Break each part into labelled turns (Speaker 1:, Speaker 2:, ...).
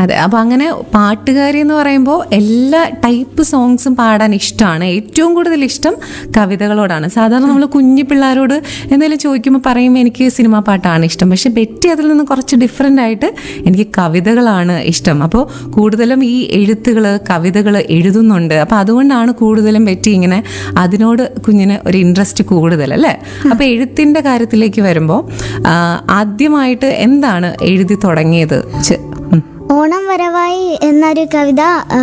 Speaker 1: അതെ അപ്പൊ അങ്ങനെ പാട്ടുകാരി എന്ന് പറയുമ്പോൾ എല്ലാ ടൈപ്പ് സോങ്സും പാടാൻ ഇഷ്ടമാണ് ഏറ്റവും കൂടുതൽ ഇഷ്ടം കവിതകളോടാണ് സാധാരണ നമ്മൾ കുഞ്ഞു പിള്ളേരോട് എന്തെങ്കിലും ചോദിക്കുമ്പോൾ പറയും എനിക്ക് സിനിമാ പാട്ടാണ് ഇഷ്ടം പക്ഷെ ബെറ്റി അതിൽ നിന്ന് കുറച്ച് ഡിഫറെൻ്റ് ആയിട്ട് എനിക്ക് കവിതകളാണ് ഇഷ്ടം അപ്പോൾ കൂടുതലും ഈ എഴുത്തുകൾ കവിതകൾ എഴുതുന്നുണ്ട് അപ്പോൾ അതുകൊണ്ടാണ് കൂടുതലും ബെറ്റി ഇങ്ങനെ അതിനോട് കുഞ്ഞിന് ഒരു ഇൻട്രസ്റ്റ് കൂടുതൽ അല്ലേ അപ്പോൾ എഴുത്തിൻ്റെ കാര്യത്തിലേക്ക് വരുമ്പോൾ ആദ്യമായിട്ട് എന്താണ് എഴുതി തുടങ്ങിയത് ചെ- ഉം.
Speaker 2: ഓണം വരവായി എന്നൊരു കവിത ആ,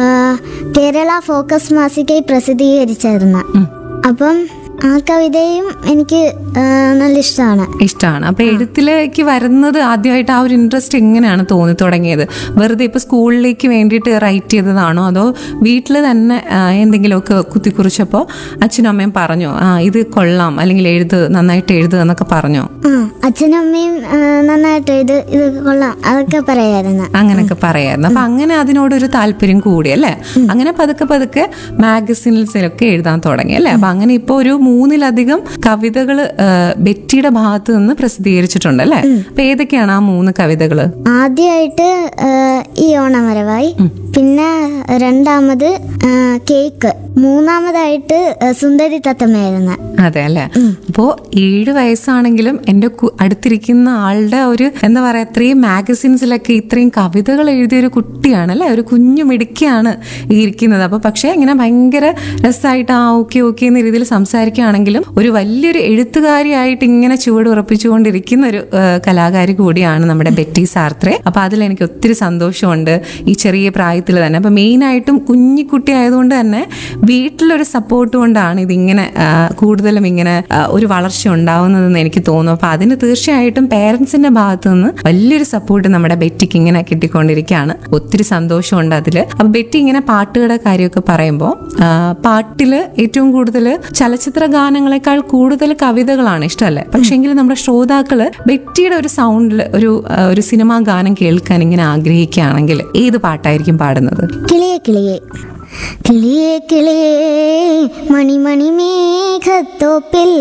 Speaker 2: കേരള ഫോക്കസ് മാസികയിൽ പ്രസിദ്ധീകരിച്ചായിരുന്നു അപ്പം ആ കവിതയും എനിക്ക് ആ, നല്ല ഇഷ്ടമാണ്
Speaker 1: ഇഷ്ടമാണ് അപ്പൊ എഴുത്തിലേക്ക് വരുന്നത് ആദ്യമായിട്ട് ആ ഒരു ഇൻട്രസ്റ്റ് എങ്ങനെയാണ് തോന്നി തുടങ്ങിയത് വെറുതെ ഇപ്പൊ സ്കൂളിലേക്ക് വേണ്ടിയിട്ട് റൈറ്റ് ചെയ്തതാണോ അതോ വീട്ടിൽ തന്നെ ആ, എന്തെങ്കിലുമൊക്കെ കുത്തിക്കുറിച്ചപ്പോൾ അച്ഛനും അമ്മയും പറഞ്ഞോ ആ ഇത് കൊള്ളാം അല്ലെങ്കിൽ എഴുത് നന്നായിട്ട് എഴുത് എന്നൊക്കെ പറഞ്ഞോ
Speaker 2: ആ അച്ഛനും അമ്മയും ആ, നന്നായിട്ട് ഇത് ഇത് കൊള്ളാം അതൊക്കെ പറയായിരുന്നു
Speaker 1: അങ്ങനെയൊക്കെ പറയായിരുന്നു അപ്പൊ അങ്ങനെ അതിനോടൊരു താല്പര്യം കൂടി അല്ലേ അങ്ങനെ പതുക്കെ പതുക്കെ മാഗസിൻസിലൊക്കെ എഴുതാൻ തുടങ്ങി അല്ലേ അപ്പൊ അങ്ങനെ ഇപ്പൊ ഒരു മൂന്നിലധികം കവിതകൾ ബെറ്റിയുടെ ഭാഗത്ത് നിന്ന് പ്രസിദ്ധീകരിച്ചിട്ടുണ്ട് അല്ലേ അപ്പൊ ഏതൊക്കെയാണ് ആ മൂന്ന് കവിതകള്
Speaker 2: ആദ്യമായിട്ട് ആ, ഈ ഓണം വരവായി പിന്നെ രണ്ടാമത് ആ, കേക്ക് മൂന്നാമതായിട്ട് ആ, സുന്ദരി തത്തമ്മയായിരുന്നു
Speaker 1: അതെ അല്ലേ അപ്പോ ഏഴ് വയസ്സാണെങ്കിലും എന്റെ കു- അടുത്തിരിക്കുന്ന ആളുടെ ഒരു എന്താ പറയാ ഇത്രയും മാഗസിൻസിലൊക്കെ ഇത്രയും കവിതകൾ എഴുതിയ ഒരു കുട്ടിയാണ് അല്ലെ ഒരു കുഞ്ഞു മിടുക്കിയാണ് ഈ ഇരിക്കുന്നത് അപ്പൊ പക്ഷേ ഇങ്ങനെ ഭയങ്കര രസമായിട്ട് ആ ഓക്കെ ഓക്കെ എന്ന രീതിയിൽ സംസാരിക്കുകയാണെങ്കിലും ഒരു വലിയൊരു എഴുത്തുകാരിയായിട്ട് ഇങ്ങനെ ചുവട് ഉറപ്പിച്ചുകൊണ്ടിരിക്കുന്ന ഒരു ആ, കലാകാരി കൂടിയാണ് നമ്മുടെ ബെറ്റി സാർത്രെ അപ്പൊ അതിൽ എനിക്ക് ഒത്തിരി സന്തോഷമുണ്ട് ഈ ചെറിയ പ്രായത്തിൽ തന്നെ അപ്പൊ മെയിൻ ആയിട്ടും കുഞ്ഞിക്കുട്ടി ആയതുകൊണ്ട് തന്നെ വീട്ടിലൊരു സപ്പോർട്ട് കൊണ്ടാണ് ഇതിങ്ങനെ ആ, കൂടുതലും ഇങ്ങനെ ആ, ഒരു വളർച്ച ഉണ്ടാവുന്നതെന്ന് എനിക്ക് തോന്നുന്നു അപ്പൊ അതിന് തീർച്ചയായിട്ടും പേരൻസിന്റെ ഭാഗത്തു നിന്ന് വലിയൊരു സപ്പോർട്ട് നമ്മുടെ ബെറ്റിക്ക് ഇങ്ങനെ കിട്ടിക്കൊണ്ടിരിക്കുകയാണ് ഒത്തിരി സന്തോഷമുണ്ട് അതില് അപ്പൊ ബെറ്റി ഇങ്ങനെ പാട്ടുകളുടെ കാര്യമൊക്കെ പറയുമ്പോൾ പാട്ടില് ഏറ്റവും കൂടുതൽ ചലച്ചിത്ര ഗാനങ്ങളെക്കാൾ കൂടുതൽ കവിതകളാണ് ഇഷ്ടമല്ലേ പക്ഷെങ്കിൽ നമ്മുടെ ശ്രോതാക്കള് ബെറ്റിയുടെ ഒരു സൗണ്ടിൽ ഒരു ആ, ഒരു സിനിമാ ഗാനം കേൾക്കാൻ ഇങ്ങനെ ആഗ്രഹിക്കുകയാണെങ്കിൽ ഏത് പാട്ടായിരിക്കും പാടുന്നത്
Speaker 2: കിളിയെ കിളിയെ കിളിയെ കിളിയെ മണിമണി മേഘത്തോപ്പിൽ